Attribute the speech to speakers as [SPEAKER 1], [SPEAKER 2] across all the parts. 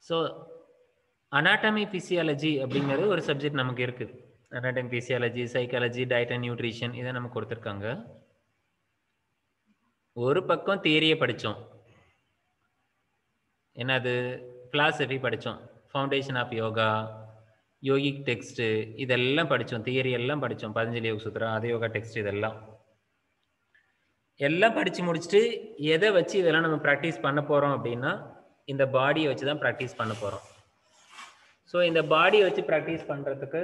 [SPEAKER 1] So anatomy physiology அப்படிங்கிறது ஒரு subject நமக்கு இருக்குது anatomy physiology psychology diet and nutrition இதை நம்ம கொடுத்துருக்காங்க ஒரு பக்கம் தியரியை படித்தோம் என்னது ஃபிலாசபி படித்தோம் foundation of yoga yogic text இதெல்லாம் படித்தோம் தியரி எல்லாம் படித்தோம் பதஞ்சலி யோக சுத்ரா அது யோகா டெக்ஸ்ட் இதெல்லாம் எல்லாம் படித்து முடிச்சுட்டு எதை வச்சு இதெல்லாம் நம்ம ப்ராக்டிஸ் பண்ண போகிறோம் அப்படின்னா இந்த பாடியை வச்சு தான் ப்ராக்டிஸ் பண்ண போகிறோம் ஸோ இந்த பாடியை வச்சு ப்ராக்டிஸ் பண்ணுறதுக்கு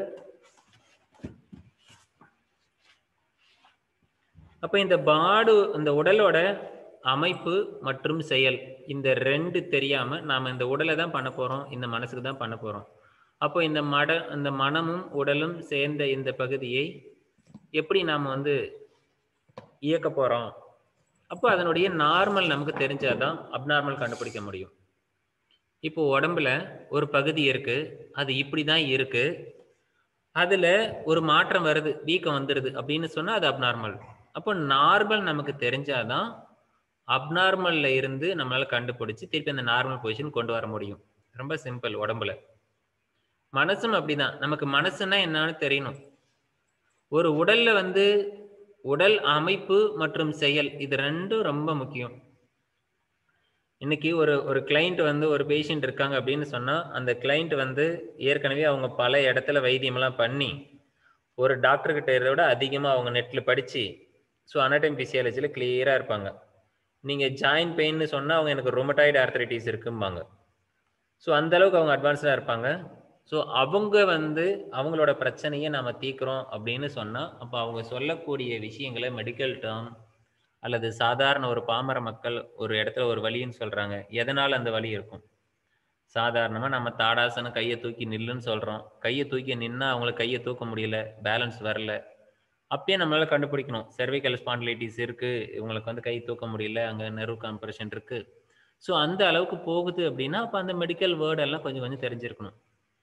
[SPEAKER 1] அப்போ இந்த பாடு இந்த உடலோட அமைப்பு மற்றும் செயல் இந்த ரெண்டு தெரியாம நாம இந்த உடலை தான் பண்ண போறோம் இந்த மனசுக்கு தான் பண்ண போறோம் அப்போ இந்த மட இந்த மனமும் உடலும் சேர்ந்த இந்த பகுதியை எப்படி நாம வந்து இயக்க போறோம் அப்போ அதனுடைய நார்மல் நமக்கு தெரிஞ்சாதான் அப்நார்மல் கண்டுபிடிக்க முடியும் இப்போ உடம்புல ஒரு பகுதி இருக்கு அது இப்படி தான் இருக்கு அதுல ஒரு மாற்றம் வருது வீக்கம் வந்துடுது அப்படின்னு சொன்னா அது அப்நார்மல் அப்போ நார்மல் நமக்கு தெரிஞ்சாதான் அப்நார்மல்ல இருந்து நம்மளால கண்டுபிடிச்சு திருப்பி அந்த நார்மல் பொசிஷன் கொண்டு வர முடியும் ரொம்ப சிம்பிள் உடம்புல மனசும் அப்படிதான் நமக்கு மனசுன்னா என்னன்னு தெரியணும் ஒரு உடல்ல வந்து உடல் அமைப்பு மற்றும் செயல் இது ரெண்டும் ரொம்ப முக்கியம் இன்னைக்கு ஒரு ஒரு கிளைண்ட் வந்து ஒரு பேஷண்ட் இருக்காங்க அப்படின்னு சொன்னா அந்த கிளைண்ட் வந்து ஏற்கனவே அவங்க பல இடத்துல வைத்தியமெல்லாம் பண்ணி ஒரு டாக்டர் கிட்ட இருந்த விட அதிகமாக அவங்க நெட்டில் படித்து ஸோ அனாட்டம் பிசியாலஜியில் கிளியராக இருப்பாங்க நீங்கள் ஜாயின் பெயின்னு சொன்னால் அவங்க எனக்கு ரொமட்டாய்டு ஆர்த்தரைட்டிஸ் இருக்கும்பாங்க ஸோ அந்த அளவுக்கு அவங்க அட்வான்ஸ்டாக இருப்பாங்க ஸோ அவங்க வந்து அவங்களோட பிரச்சனையை நாம் தீர்க்குறோம் அப்படின்னு சொன்னால் அப்போ அவங்க சொல்லக்கூடிய விஷயங்களை மெடிக்கல் டேர்ம் அல்லது சாதாரண ஒரு பாமர மக்கள் ஒரு இடத்துல ஒரு வலின்னு சொல்கிறாங்க எதனால் அந்த வலி இருக்கும் சாதாரணமாக நம்ம தாடாசனம் கையை தூக்கி நில்லுன்னு சொல்கிறோம் கையை தூக்கி நின்னா அவங்களுக்கு கையை தூக்க முடியல பேலன்ஸ் வரல அப்பயே நம்மளால கண்டுபிடிக்கணும் செர்விக்கல் ஸ்பாண்டிலைட்டிஸ் இருக்குது இவங்களுக்கு வந்து கை தூக்க முடியல அங்கே நெர்வ் காம்ப்ரெஷன் இருக்குது ஸோ அந்த அளவுக்கு போகுது அப்படின்னா அப்போ அந்த மெடிக்கல் வேர்டெல்லாம் கொஞ்சம் கொஞ்சம் தெரிஞ்சிருக்கணும்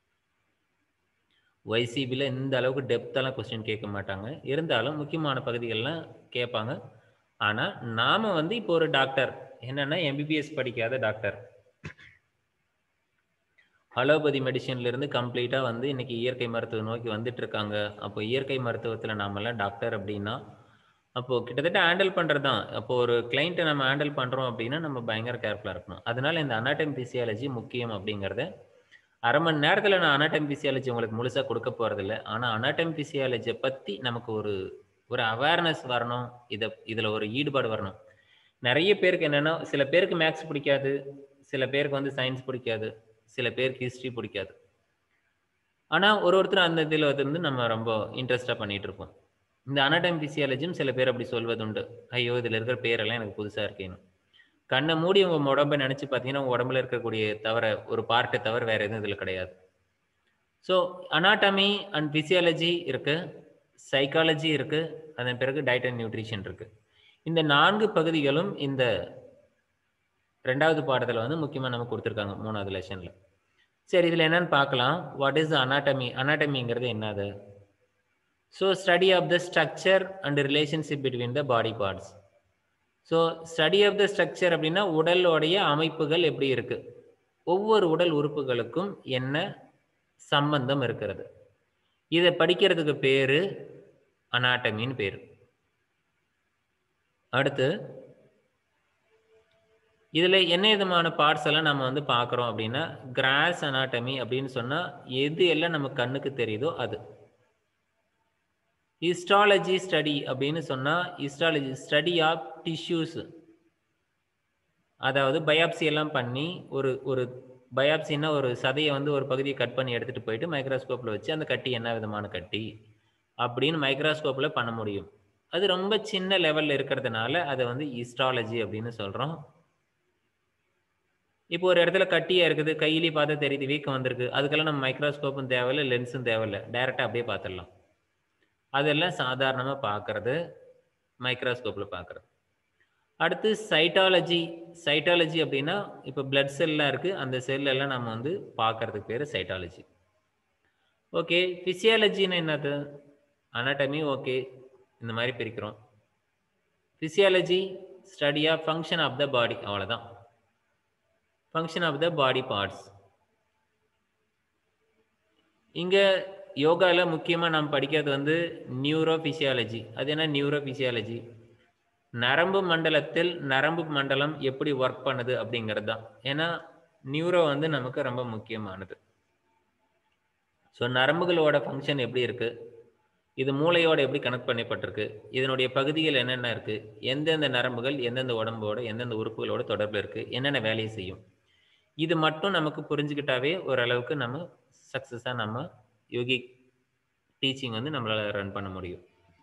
[SPEAKER 1] ஒய்சிபியில் இந்த அளவுக்கு டெப்த்தெல்லாம் கொஸ்டின் கேட்க மாட்டாங்க இருந்தாலும் முக்கியமான பகுதிகள்லாம் கேட்பாங்க ஆனால் நாம் வந்து இப்போ ஒரு டாக்டர் என்னென்னா எம்பிபிஎஸ் படிக்காத டாக்டர் அலோபதி மெடிசன்லேருந்து கம்ப்ளீட்டாக வந்து இன்னைக்கு இயற்கை மருத்துவம் நோக்கி வந்துட்டு இருக்காங்க அப்போ இயற்கை மருத்துவத்தில் நாமெல்லாம் டாக்டர் அப்படின்னா அப்போது கிட்டத்தட்ட ஹேண்டில் பண்ணுறது தான் அப்போ ஒரு கிளைண்ட்டை நம்ம ஹேண்டில் பண்ணுறோம் அப்படின்னா நம்ம பயங்கர கேர்ஃபுல்லாக இருக்கணும் அதனால இந்த அனாட்டம் பிசியாலஜி முக்கியம் அப்படிங்கிறத அரை மணி நேரத்தில் நான் அனாட்டம் பிசியாலஜி உங்களுக்கு முழுசாக கொடுக்க போகிறதில்ல ஆனால் அனாட்டம் பிசியாலஜியை பற்றி நமக்கு ஒரு ஒரு அவேர்னஸ் வரணும் இதை இதில் ஒரு ஈடுபாடு வரணும் நிறைய பேருக்கு என்னென்னா சில பேருக்கு மேக்ஸ் பிடிக்காது சில பேருக்கு வந்து சயின்ஸ் பிடிக்காது சில பேருக்கு ஹிஸ்ட்ரி பிடிக்காது ஆனால் ஒரு ஒருத்தர் அந்த இதில் வந்து நம்ம ரொம்ப இன்ட்ரெஸ்டாக பண்ணிகிட்டு இருப்போம் இந்த அனாட்டம் பிசியாலஜியும் சில பேர் அப்படி சொல்வதுண்டு ஐயோ இதில் இருக்கிற பேரெல்லாம் எனக்கு புதுசாக இருக்கேன்னு கண்ணை மூடி உங்கள் உடம்பை நினச்சி பார்த்தீங்கன்னா உங்கள் உடம்புல இருக்கக்கூடிய தவிர ஒரு பார்ட்டை தவிர வேறு எதுவும் இதில் கிடையாது ஸோ அனாட்டமி அண்ட் பிசியாலஜி இருக்குது சைக்காலஜி இருக்குது அதன் பிறகு டயட் அண்ட் நியூட்ரிஷன் இருக்குது இந்த நான்கு பகுதிகளும் இந்த ரெண்டாவது பாடத்தில் வந்து முக்கியமாக நம்ம கொடுத்துருக்காங்க மூணாவது லெசனில் சரி இதில் என்னன்னு பார்க்கலாம் வாட் இஸ் அனாட்டமி அனாட்டமிங்கிறது என்னது so study of the structure and relationship between the body parts so study of the structure அப்படின்னா உடலோடைய அமைப்புகள் எப்படி இருக்கு ஒவ்வொரு உடல் உறுப்புகளுக்கும் என்ன சம்பந்தம் இருக்கிறது இதை படிக்கிறதுக்கு பேரு அனாட்டமின்னு பேர் அடுத்து இதில் என்ன விதமான பார்ட்ஸ் எல்லாம் நம்ம வந்து பார்க்குறோம் அப்படின்னா கிராஸ் அனாட்டமி அப்படின்னு சொன்னால் எது எல்லாம் நம்ம கண்ணுக்கு தெரியுதோ அது ஹிஸ்டாலஜி ஸ்டடி அப்படின்னு சொன்னால் ஹிஸ்டாலஜி ஸ்டடி ஆஃப் டிஷ்யூஸ் அதாவது பயாப்சி எல்லாம் பண்ணி ஒரு ஒரு பயாப்சின்னா ஒரு சதையை வந்து ஒரு பகுதியை கட் பண்ணி எடுத்துகிட்டு போயிட்டு மைக்ரோஸ்கோப்பில் வச்சு அந்த கட்டி என்ன விதமான கட்டி அப்படின்னு மைக்ரோஸ்கோப்பில் பண்ண முடியும் அது ரொம்ப சின்ன லெவலில் இருக்கிறதுனால அதை வந்து ஹிஸ்டாலஜி அப்படின்னு சொல்கிறோம் இப்போ ஒரு இடத்துல கட்டியாக இருக்குது கையிலேயே பார்த்தா தெரியுது வீக்கம் வந்திருக்கு அதுக்கெல்லாம் நம்ம மைக்ரோஸ்கோப்பும் தேவையில்லை லென்ஸும் தேவையில்லை டைரெக்டாக அப்படியே பார்த்துடலாம் அதெல்லாம் சாதாரணமாக பார்க்கறது மைக்ரோஸ்கோப்பில் பார்க்குறது அடுத்து சைட்டாலஜி சைட்டாலஜி அப்படின்னா இப்போ பிளட் செல்லாம் இருக்குது அந்த செல்லெல்லாம் நம்ம வந்து பார்க்கறதுக்கு பேர் சைட்டாலஜி ஓகே ஃபிசியாலஜின்னு என்னது அனாட்டமி ஓகே இந்த மாதிரி பிரிக்கிறோம் physiology study of function of the body அவ்வளோதான் function of the body parts இங்க யோகால முக்கியமா நாம் படிக்கிறது வந்து நியூரோ பிசியாலஜி அது என்ன நியூரோ பிசியாலஜி நரம்பு மண்டலத்தில் நரம்பு மண்டலம் எப்படி ஒர்க் பண்ணுது அப்படிங்கிறது தான் ஏன்னா நியூரோ வந்து நமக்கு ரொம்ப முக்கியமானது ஸோ நரம்புகளோட ஃபங்க்ஷன் எப்படி இருக்கு இது மூளையோட எப்படி கனெக்ட் பண்ணப்பட்டிருக்கு இதனுடைய பகுதிகள் என்னென்ன இருக்கு எந்தெந்த நரம்புகள் எந்தெந்த உடம்போட எந்தெந்த உறுப்புகளோட தொடர்பில் இருக்கு என்னென்ன வேலையை செய்யும் இது மட்டும் நமக்கு புரிஞ்சுக்கிட்டாவே ஓரளவுக்கு நம்ம சக்ஸஸாக நம்ம யோகி டீச்சிங் வந்து நம்மளால ரன் பண்ண முடியும்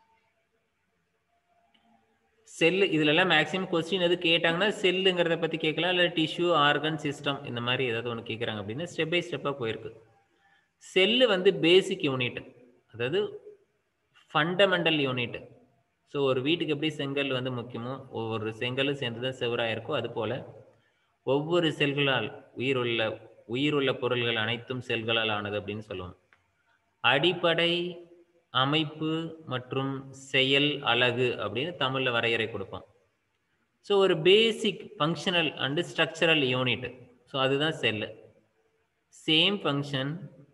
[SPEAKER 1] செல்லு இதுலலாம் மேக்ஸிமம் கொஸ்டின் எது கேட்டாங்கன்னா செல்லுங்கிறத பற்றி கேட்கலாம் இல்லை டிஷ்யூ ஆர்கன் சிஸ்டம் இந்த மாதிரி ஏதாவது ஒன்று கேட்குறாங்க அப்படின்னா ஸ்டெப் பை ஸ்டெப்பாக போயிருக்கு செல்லு வந்து பேசிக் யூனிட் அதாவது ஃபண்டமெண்டல் யூனிட் ஸோ ஒரு வீட்டுக்கு எப்படி செங்கல் வந்து முக்கியமோ ஒவ்வொரு செங்கலும் சேர்ந்து தான் செவராக இருக்கோ அது போல் ஒவ்வொரு செல்களால் உயிருள்ள உயிருள்ள பொருள்கள் அனைத்தும் செல்களால் ஆனது அப்படின்னு சொல்லுவோம் அடிப்படை அமைப்பு மற்றும் செயல் அழகு அப்படின்னு தமிழில் வரையறை கொடுப்போம் ஸோ ஒரு basic functional and structural unit so அதுதான் செல்லு சேம் ஃபங்க்ஷன்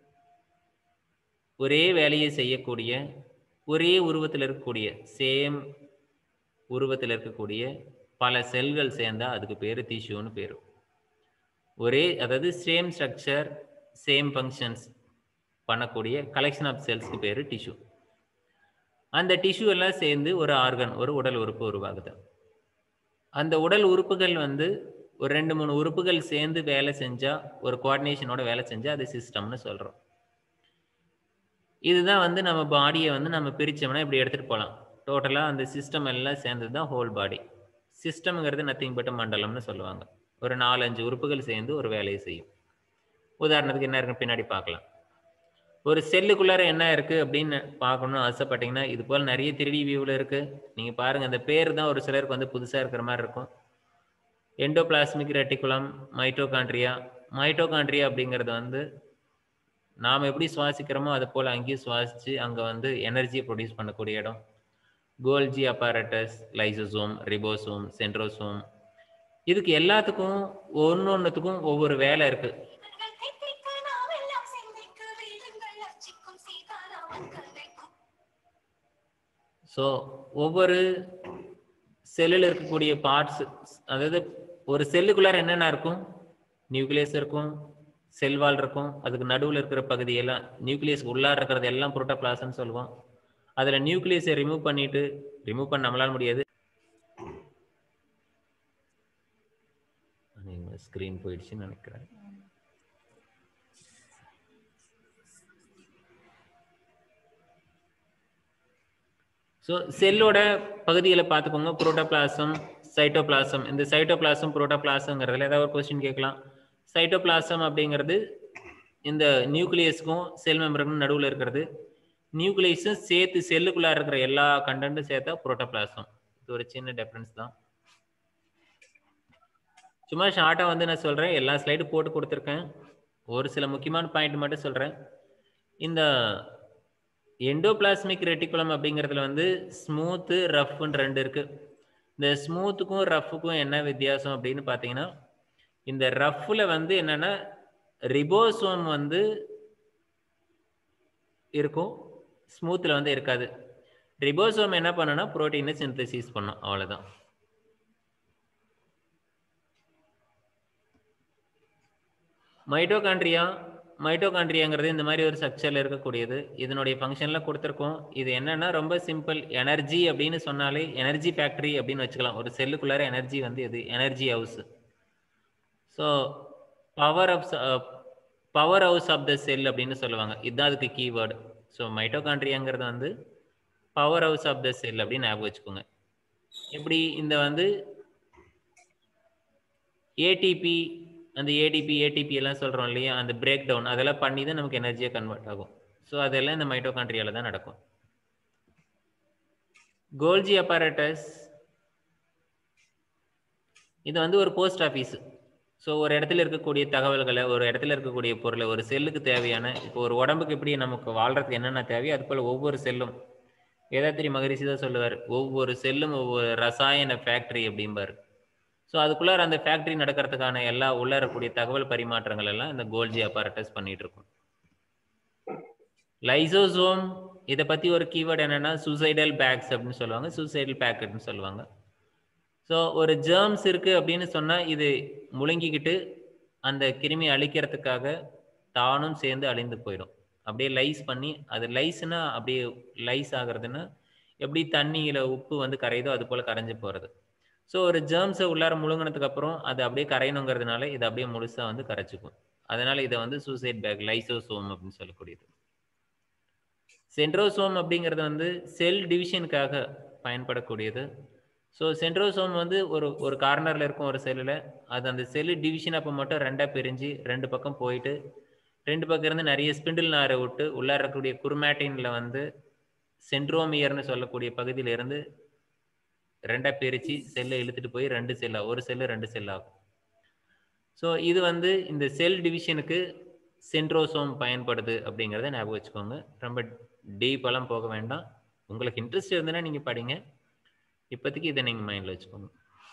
[SPEAKER 1] ஒரே வேலையை செய்யக்கூடிய ஒரே உருவத்தில் இருக்கக்கூடிய சேம் உருவத்தில் இருக்கக்கூடிய பல செல்கள் சேர்ந்தா அதுக்கு பேர் டிஷ்யூன்னு பேர் ஒரே அதாவது சேம் ஸ்ட்ரக்சர் சேம் ஃபங்க்ஷன்ஸ் பண்ணக்கூடிய கலெக்ஷன் ஆஃப் செல்ஸ்க்கு பேர் டிஷ்யூ அந்த டிஷ்யூ எல்லாம் சேர்ந்து ஒரு ஆர்கன் ஒரு உடல் உறுப்பு உருவாகுது அந்த உடல் உறுப்புகள் வந்து ஒரு ரெண்டு மூணு உறுப்புகள் சேர்ந்து வேலை செஞ்சா ஒரு கோஆர்டினேஷனோட வேலை செஞ்சா அது சிஸ்டம்னு சொல்றோம் இதுதான் வந்து நம்ம பாடியை வந்து நம்ம பிரிச்சோம்னா இப்படி எடுத்துட்டு போகலாம் டோட்டலாக அந்த சிஸ்டம் எல்லாம் சேர்ந்தது தான் ஹோல் பாடி சிஸ்டம்ங்கிறது நத்திங் பட் மண்டலம்னு சொல்லுவாங்க ஒரு நாலஞ்சு உறுப்புகள் சேர்ந்து ஒரு வேலையை செய்யும் உதாரணத்துக்கு என்ன இருக்குன்னு பின்னாடி பார்க்கலாம் ஒரு செல்லுக்குள்ளார என்ன இருக்கு அப்படின்னு பார்க்கணும்னு ஆசைப்பட்டீங்கன்னா இது போல் நிறைய த்ரீடி வியூவில் இருக்கு நீங்க பாருங்க அந்த பேர் தான் ஒரு சிலருக்கு வந்து புதுசா இருக்கிற மாதிரி இருக்கும் எண்டோபிளாஸ்மிக் ரெட்டிகுலம் மைட்டோகாண்ட்ரியா மைட்டோகாண்ட்ரியா அப்படிங்கிறது வந்து நாம் எப்படி சுவாசிக்கிறோமோ அது போல் அங்கேயும் சுவாசித்து அங்கே வந்து எனர்ஜியை ப்ரொடியூஸ் பண்ணக்கூடிய இடம் Golgi apparatus lysosome ribosome centrosome இதுக்கு எல்லாத்துக்கும் ஒன்று ஒன்றுத்துக்கும் ஒவ்வொரு வேலை இருக்குது
[SPEAKER 2] இவர்கள் கைப்பிடிக்க நாமெல்லாம் சிந்திக்க வேதங்கள் அர்ச்சிக்கும் சீதாராமன் கல்வைக்கும்
[SPEAKER 1] ஸோ ஒவ்வொரு செல்லில் இருக்கக்கூடிய பார்ட்ஸ் அதாவது ஒரு செல்லுக்குள்ளார என்னென்ன இருக்கும் நியூக்ளியஸ் இருக்கும் செல்வால் இருக்கும் அதுக்கு நடுவில் இருக்கிற பகுதி எல்லாம் நியூக்ளியஸ் உள்ளார இருக்கிறது எல்லாம் புரோட்டோபிளாசம்னு சொல்லுவோம் அதில் நியூக்ளியஸை ரிமூவ் பண்ணிட்டு ரிமூவ் பண்ண நம்மளால முடியாது ஸ்க்ரீன் போயிடுச்சுன்னு நினைக்கிறேன் ஸோ செல்லோட பகுதிகளை பார்த்துக்கோங்க புரோட்டோபிளாசம் சைட்டோபிளாசம் இந்த சைட்டோபிளாசம் புரோட்டோபிளாசங்கிறதுல ஏதாவது ஒரு கொஸ்டின் கேட்கலாம் சைட்டோபிளாசம் அப்படிங்கிறது இந்த நியூக்ளியஸ்க்கும் செல் மெம்பருக்கும் நடுவில் இருக்கிறது நியூக்ளியஸும் சேர்த்து செல்லுக்குள்ளார இருக்கிற எல்லா கண்டென்ட்டும் சேர்த்தா புரோட்டோபிளாசம் இது ஒரு சின்ன டிஃப்ரென்ஸ் தான் சும்மா ஷார்ட்டாக வந்து நான் சொல்கிறேன் எல்லா ஸ்லைடும் போட்டு கொடுத்துருக்கேன் ஒரு சில முக்கியமான பாயிண்ட் மட்டும் சொல்கிறேன் இந்த எண்டோபிளாஸ்மிக் ரெட்டிகுலம் அப்படிங்கிறதுல வந்து ஸ்மூத்து ரஃப்னு ரெண்டு இருக்கு இந்த ஸ்மூத்துக்கும் ரஃப்புக்கும் என்ன வித்தியாசம் அப்படின்னு பார்த்தீங்கன்னா இந்த ரஃப்பில் வந்து என்னன்னா ரிபோசோம் வந்து இருக்கும் ஸ்மூத்தில் வந்து இருக்காது ரிபோசோம் என்ன பண்ணுன்னா புரோட்டீனை சிந்தசிஸ் பண்ணும் அவ்வளோதான் மைட்டோகாண்ட்ரியா மைட்டோகாண்ட்ரியாங்கிறது இந்த மாதிரி ஒரு ஸ்ட்ரக்சரில் இருக்கக்கூடியது இதனுடைய ஃபங்க்ஷனில் கொடுத்துருக்கோம் இது என்னன்னா ரொம்ப சிம்பிள் எனர்ஜி அப்படின்னு சொன்னாலே எனர்ஜி ஃபேக்ட்ரி அப்படின்னு வச்சுக்கலாம் ஒரு செல்லுக்குள்ளார எனர்ஜி வந்து இது energy house so power of power house of the cell அப்படின்னு சொல்லுவாங்க இதுதான் அதுக்கு கீவேர்டு ஸோ மைட்டோகாண்ட்ரியாங்கிறது வந்து power house of the cell அப்படின்னு ஞாபகம் வச்சுக்கோங்க எப்படி இந்த வந்து ஏடிபி அந்த ஏடிபி ஏடிபி எல்லாம் சொல்கிறோம் இல்லையா அந்த பிரேக் டவுன் அதெல்லாம் பண்ணி தான் நமக்கு எனர்ஜியாக கன்வெர்ட் ஆகும் ஸோ அதெல்லாம் இந்த மைட்டோகாண்ட்ரியால தான் நடக்கும் கோல்ஜி அப்பாரட்டஸ் இது வந்து ஒரு போஸ்ட் ஆஃபீஸ் ஸோ ஒரு இடத்துல இருக்கக்கூடிய தகவல்களை ஒரு இடத்துல இருக்கக்கூடிய பொருளை ஒரு செல்லுக்கு தேவையான இப்போ ஒரு உடம்புக்கு எப்படி நமக்கு வாழ்றதுக்கு என்னென்ன தேவையோ அது போல் ஒவ்வொரு செல்லும் வேதாத்திரி மகரிஷி தான் சொல்லுவார் ஒவ்வொரு செல்லும் ஒவ்வொரு ரசாயன ஃபேக்டரி அப்படிம்பார் ஸோ அதுக்குள்ளார அந்த ஃபேக்டரி நடக்கிறதுக்கான எல்லா உள்ள இருக்கக்கூடிய தகவல் பரிமாற்றங்கள் எல்லாம் இந்த கோல்ஜி அப்பாரட்டஸ் பண்ணிட்டு இருக்கும் லைசோசோம் இதை பற்றி ஒரு கீவேர்டு என்னென்னா சூசைடல் பேக்ஸ் அப்படின்னு சொல்லுவாங்க சூசைடல் பேக்கெட்னு சொல்லுவாங்க ஸோ ஒரு ஜேர்ம்ஸ் இருக்குது அப்படின்னு சொன்னால் இது முழுங்கிக்கிட்டு அந்த கிருமி அழிக்கிறதுக்காக தானும் சேர்ந்து அழிந்து போயிடும் அப்படியே லைஸ் பண்ணி அது லைஸ்னா அப்படியே லைஸ் ஆகுறதுன்னா எப்படி தண்ணியில் உப்பு வந்து கரையுதோ அது போல் கரைஞ்சு போகிறது ஸோ ஒரு ஜேர்ம்ஸை உள்ளார முழுங்கினதுக்கு அப்புறம் அது அப்படியே கரையணுங்கிறதுனால இது அப்படியே முழுசாக வந்து கரைச்சிக்கும் அதனால இதை வந்து சூசைட் பேக் லைசோசோம் அப்படின்னு சொல்லக்கூடியது சென்ட்ரோசோம் அப்படிங்கிறது வந்து செல் டிவிஷனுக்காக பயன்படக்கூடியது ஸோ சென்ட்ரோசோம் வந்து ஒரு ஒரு கார்னரில் இருக்கும் ஒரு செல்லில் அது அந்த செல்லு டிவிஷன் அப்போ மட்டும் ரெண்டாக பிரிஞ்சு ரெண்டு பக்கம் போயிட்டு ரெண்டு பக்கம் இருந்து நிறைய ஸ்பிண்டில் நாரை விட்டு உள்ளார இருக்கக்கூடிய குருமேட்டினில் வந்து சென்ட்ரோமியர்னு சொல்லக்கூடிய பகுதியில இருந்து ரெண்டாக பிரித்து செல்லை இழுத்துட்டு போய் ரெண்டு செல்லாக ஒரு செல்லு ரெண்டு செல் ஆகும் ஸோ இது வந்து இந்த செல் டிவிஷனுக்கு சென்ட்ரோசோம் பயன்படுது அப்படிங்கிறத ஞாபகம் வச்சுக்கோங்க ரொம்ப டீப்பெல்லாம் போக வேண்டாம் உங்களுக்கு இன்ட்ரெஸ்ட் இருந்ததுன்னா நீங்கள் படிங்க இப்போதைக்கு இதை நீங்கள் மைண்டில் வச்சுக்கோங்க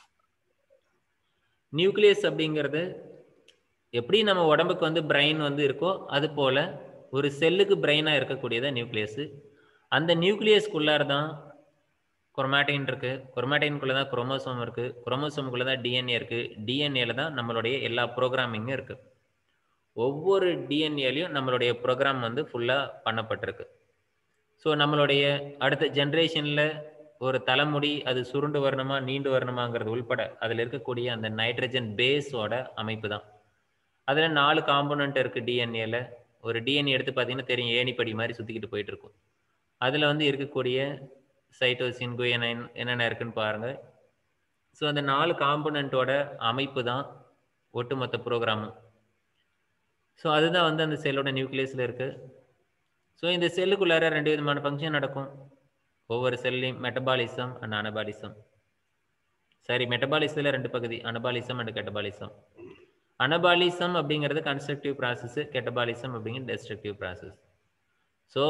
[SPEAKER 1] நியூக்ளியஸ் அப்படிங்கிறது எப்படி நம்ம உடம்புக்கு வந்து பிரெயின் வந்து இருக்கோ அது போல் ஒரு செல்லுக்கு பிரெயினாக இருக்கக்கூடியதான் நியூக்ளியஸு அந்த நியூக்ளியஸ்குள்ளார தான் குரோமாட்டின் இருக்கு குரோமாட்டின்குள்ளே தான் குரோமோசோம் இருக்கு குரோமோசோமுக்குள்ளே தான் டிஎன்ஏ இருக்கு டிஎன்ஏல தான் நம்மளுடைய எல்லா ப்ரோக்ராமிங்கும் இருக்கு ஒவ்வொரு டிஎன்ஏலையும் நம்மளுடைய ப்ரோக்ராம் வந்து ஃபுல்லாக பண்ணப்பட்டிருக்கு ஸோ நம்மளுடைய அடுத்த ஜென்ரேஷனில் ஒரு தலைமுடி அது சுருண்டு வரணுமா நீண்டு வரணுமாங்கிறது உள்பட அதில் இருக்கக்கூடிய அந்த நைட்ரஜன் பேஸோட அமைப்பு தான் அதில் நாலு காம்போனன்ட் இருக்குது டிஎன்ஏல ஒரு டிஎன்ஏ எடுத்து பார்த்தீங்கன்னா தெரியும் ஏணிப்படி மாதிரி சுற்றிக்கிட்டு போயிட்டு இருக்கும் அதில் வந்து இருக்கக்கூடிய சைட்டோசின் குயனைன் என்னென்ன இருக்குன்னு பாருங்கள் ஸோ அந்த நாலு காம்போனண்ட்டோட அமைப்பு தான் ஒட்டுமொத்த ப்ரோக்ராமும் ஸோ அதுதான் வந்து அந்த செல்லோட நியூக்ளியஸில் இருக்குது ஸோ இந்த செல்லுக்குள்ளார ரெண்டு விதமான ஃபங்க்ஷன் நடக்கும் ஒவ்வொரு செல்லையும் மெட்டபாலிசம் அண்ட் அனபாலிசம் சரி மெட்டபாலிசத்தில் ரெண்டு பகுதி அனபாலிசம் அண்ட் கெட்டபாலிசம் அனபாலிசம் அப்படிங்கிறது கன்ஸ்ட்ரக்டிவ் ப்ராசஸ் கெட்டபாலிசம் அப்படிங்கிறது டெஸ்ட்ரக்டிவ் ப்ராசஸ் ஸோ